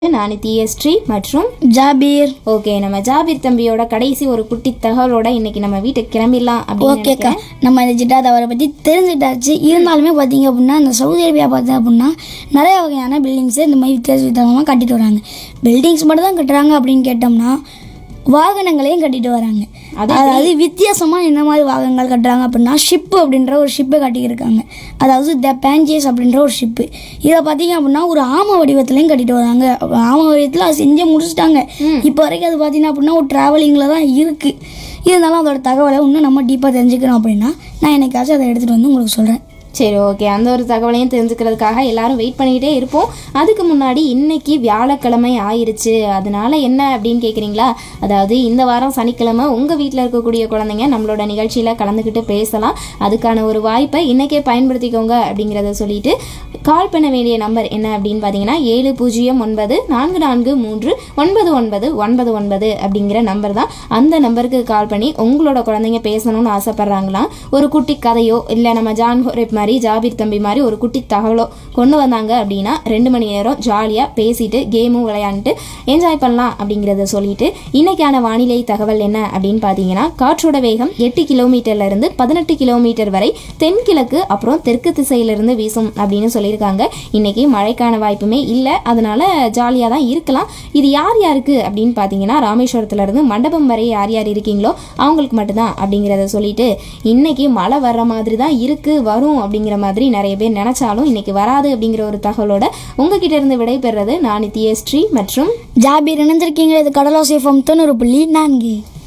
நான் தியஸ்ரீ மற்றும் ஜாபீர் ஓகே நம்ம ஜாபீர் தம்பியோட கடைசி ஒரு குட்டி தகவலோட இன்னைக்கு நம்ம வீட்டுக்கு கிளம்பிடலாம் அப்படின்னு ஓகேக்கா நினைக்கிறேன். நம்ம இந்த ஜிட்டாத் அவரை பற்றி தெரிஞ்சுட்டாச்சு இருந்தாலுமே பார்த்தீங்க அப்படின்னா இந்த சவுதி அரேபியா பார்த்தீங்க அப்படின்னா நிறைய வகையான பில்டிங்ஸை இந்த மாதிரி வித்தியாச வித்தியாசமாக கட்டிட்டு வராங்க பில்டிங்ஸ் மட்டும் தான் கட்டுறாங்க அப்படின்னு கேட்டோம்னா வாகனங்களையும் கட்டிட்டு வராங்க அதாவது வித்தியாசமாக என்ன மாதிரி வாகனங்கள் கட்டுறாங்க அப்படின்னா ஷிப்பு அப்படின்ற ஒரு ஷிப்பை கட்டியிருக்காங்க அதாவது த பேஞ்சேஸ் அப்படின்ற ஒரு ஷிப்பு இதை பார்த்தீங்க அப்படின்னா ஒரு ஆம வடிவத்துலையும் கட்டிட்டு வராங்க ஆம வடிவத்தில் அது செஞ்சே முடிச்சிட்டாங்க இப்போ வரைக்கும் அது பார்த்தீங்கன்னா அப்படின்னா ஒரு ட்ராவலிங்கில் தான் இருக்குது இருந்தாலும் அதோட தகவலை இன்னும் நம்ம டீப்பாக தெரிஞ்சுக்கணும் அப்படின்னா நான் என்னைக்காச்சும் அதை எடுத்துகிட்டு வந்து உங்களுக்கு சொல்கிறேன் சரி ஓகே அந்த ஒரு தகவலையும் தெரிஞ்சுக்கிறதுக்காக எல்லாரும் வெயிட் பண்ணிக்கிட்டே இருப்போம் அதுக்கு முன்னாடி இன்னைக்கு வியாழக்கிழமை ஆயிருச்சு அதனால என்ன அப்படின்னு கேட்குறீங்களா அதாவது இந்த வாரம் சனிக்கிழமை உங்கள் வீட்டில் இருக்கக்கூடிய குழந்தைங்க நம்மளோட நிகழ்ச்சியில் கலந்துக்கிட்டு பேசலாம் அதுக்கான ஒரு வாய்ப்பை இன்னைக்கே பயன்படுத்திக்கோங்க அப்படிங்கிறத சொல்லிட்டு கால் பண்ண வேண்டிய நம்பர் என்ன அப்படின்னு பார்த்தீங்கன்னா ஏழு பூஜ்ஜியம் ஒன்பது நான்கு நான்கு மூன்று ஒன்பது ஒன்பது ஒன்பது ஒன்பது அப்படிங்கிற நம்பர் தான் அந்த நம்பருக்கு கால் பண்ணி உங்களோட குழந்தைங்க பேசணும்னு ஆசைப்பட்றாங்களாம் ஒரு குட்டி கதையோ இல்லை நம்ம ஜான் ஹோரேப் மாதிரி ஜாபீர் தம்பி மாதிரி ஒரு குட்டி தகவலோ கொண்டு வந்தாங்க அப்படின்னா ரெண்டு மணி நேரம் ஜாலியாக பேசிட்டு கேமும் விளையாண்டுட்டு என்ஜாய் பண்ணலாம் அப்படிங்கிறத சொல்லிட்டு இன்னைக்கான வானிலை தகவல் என்ன அப்படின்னு பார்த்தீங்கன்னா காற்றோட வேகம் எட்டு கிலோமீட்டர்ல இருந்து பதினெட்டு கிலோமீட்டர் வரை தென்கிழக்கு அப்புறம் தெற்கு திசையிலிருந்து வீசும் அப்படின்னு சொல்லியிருக்காங்க இன்னைக்கு மழைக்கான வாய்ப்புமே இல்லை அதனால ஜாலியாக தான் இருக்கலாம் இது யார் யாருக்கு அப்படின்னு பார்த்தீங்கன்னா ராமேஸ்வரத்துல இருந்து மண்டபம் வரை யார் யார் இருக்கீங்களோ அவங்களுக்கு மட்டும்தான் அப்படிங்கிறத சொல்லிட்டு இன்னைக்கு மழை வர்ற மாதிரி தான் இருக்கு வரும் அப்படிங்கிற மாதிரி நிறைய பேர் நினைச்சாலும் இன்னைக்கு வராது அப்படிங்கிற ஒரு தகவலோட உங்ககிட்ட இருந்து விடைபெறுறது நான் நித்யஸ்ரீ மற்றும் ஜாபீர் இணைஞ்சிருக்கீங்க இது கடலோசை ஃபம் தொண்ணூறு புள்ளி நான்கு